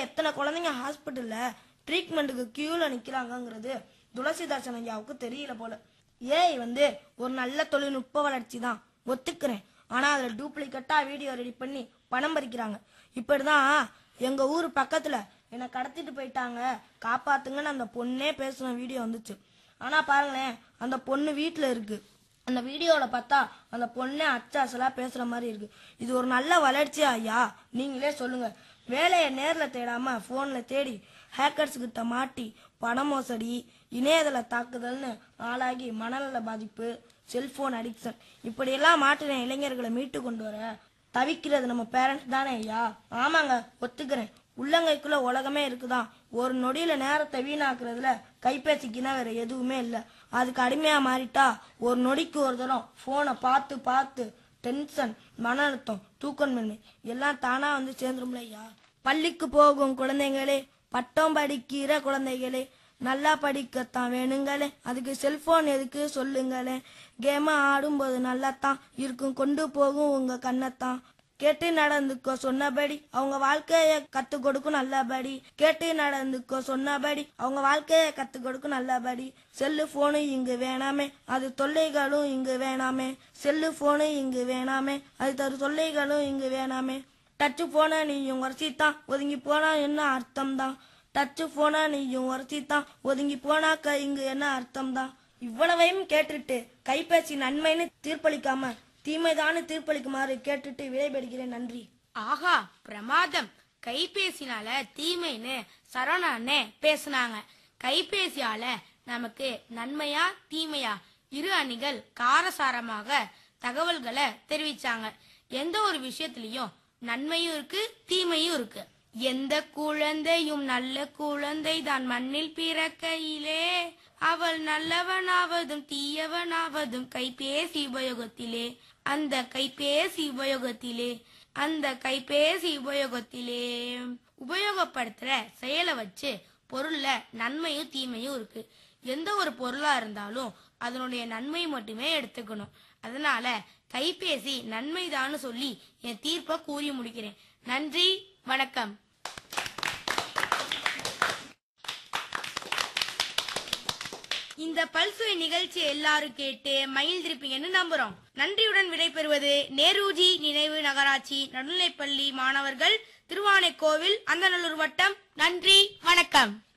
எத்தனை குழந்தைங்க ஹாஸ்பிட்டல்ல ட்ரீட்மெண்ட்டுக்கு கியூல நிக்கிறாங்கங்கிறது துளசிதாசன் ஐயாவுக்கு தெரியல போல ஏஐ வந்து ஒரு நல்ல தொழில்நுட்ப வளர்ச்சி தான் ஒத்துக்கிறேன் ஆனா அதுல டூப்ளிகேட்டா வீடியோ ரெடி பண்ணி பணம் பறிக்கிறாங்க இப்படிதான் எங்க ஊர் பக்கத்துல என்னை கடத்திட்டு போயிட்டாங்க காப்பாத்துங்கன்னு அந்த பொண்ணே பேசுன வீடியோ வந்துச்சு ஆனா பாருங்களேன் அந்த பொண்ணு வீட்டுல இருக்கு அந்த வீடியோல பார்த்தா அந்த பொண்ணே அச்சாசலா பேசுற மாதிரி இருக்கு இது ஒரு நல்ல வளர்ச்சி ஐயா நீங்களே சொல்லுங்க வேலையை நேர்ல தேடாம போன்ல தேடி ஹேக்கர்ஸ் கிட்ட மாட்டி பண மோசடி இணையதள தாக்குதல்னு ஆளாகி மனநல பாதிப்பு செல்போன் அடிக்ஷன் இப்படியெல்லாம் மாட்டின இளைஞர்களை மீட்டு கொண்டு வர தவிக்கிறது நம்ம பேரண்ட்ஸ் தானே ஐயா ஆமாங்க ஒத்துக்கிறேன் உள்ளங்கைக்குள்ள உலகமே இருக்குதான் ஒரு நொடியில நேரத்தை வீணாக்குறதுல கைபேசிக்குன்னா வேற எதுவுமே இல்ல அதுக்கு அடிமையா மாறிட்டா ஒரு நொடிக்கு ஒரு தரம் போனை பார்த்து பார்த்து டென்ஷன் மன அழுத்தம் தூக்கமின்மை எல்லாம் தானா வந்து சேர்ந்துரும்ல ஐயா பள்ளிக்கு போகும் குழந்தைங்களே பட்டம் படிக்கிற குழந்தைகளே நல்லா படிக்கத்தான் வேணுங்களே அதுக்கு செல்போன் எதுக்கு சொல்லுங்களே கேம ஆடும்போது நல்லாத்தான் இருக்கும் கொண்டு போகும் உங்க கண்ணத்தான் கேட்டு நடந்துக்கோ சொன்னபடி அவங்க வாழ்க்கைய கத்து கொடுக்கும் நல்லபடி கேட்டு நடந்துக்கோ சொன்னபடி அவங்க வாழ்க்கைய கத்து கொடுக்கும் நல்லபடி செல்லு போனு இங்கு வேணாமே அது தொல்லைகளும் இங்கு வேணாமே செல்லு போனு இங்கு வேணாமே அது தரு தொல்லைகளும் இங்கு வேணாமே டச்சு போன நீயும் உரசித்தான் ஒதுங்கி போனா என்ன அர்த்தம் தான் டச்சு போனா நீயும் உரசித்தான் ஒதுங்கி போனாக்க இங்கு என்ன அர்த்தம் தான் இவ்வளவையும் கேட்டுட்டு கைபேசி நன்மைன்னு தீர்ப்பளிக்காம தீமைதான்னு தீர்ப்பளிக்குமாறு கேட்டுட்டு விடைபெறுகிறேன் நன்றி ஆஹா பிரமாதம் கைபேசினால தீமைன்னு சரவணா அண்ணே பேசுனாங்க கைபேசியால நமக்கு நன்மையா தீமையா இரு அணிகள் காரசாரமாக தகவல்களை தெரிவிச்சாங்க எந்த ஒரு விஷயத்திலையும் நன்மையும் இருக்கு தீமையும் இருக்கு எந்த குழந்தையும் நல்ல குழந்தை தான் மண்ணில் பிறக்கையிலே அவள் நல்லவனாவதும் தீயவனாவதும் கைபேசி உபயோகத்திலே அந்த கைபேசி உபயோகத்திலே அந்த கைபேசி உபயோகத்திலே உபயோகப்படுத்துற செயலை வச்சு பொருள்ல நன்மையும் தீமையும் இருக்கு எந்த ஒரு பொருளா இருந்தாலும் அதனுடைய நன்மை மட்டுமே எடுத்துக்கணும் அதனால கைபேசி நன்மைதான்னு சொல்லி என் தீர்ப்பை கூறி முடிக்கிறேன் நன்றி வணக்கம் இந்த பல்சுவை நிகழ்ச்சி எல்லாரும் கேட்டு மயில் திருப்பீங்கன்னு நம்புறோம் நன்றியுடன் விடைபெறுவது நேருஜி நினைவு நகராட்சி நடுநிலைப்பள்ளி மாணவர்கள் திருவானைக்கோவில் அந்தநல்லூர் வட்டம் நன்றி வணக்கம்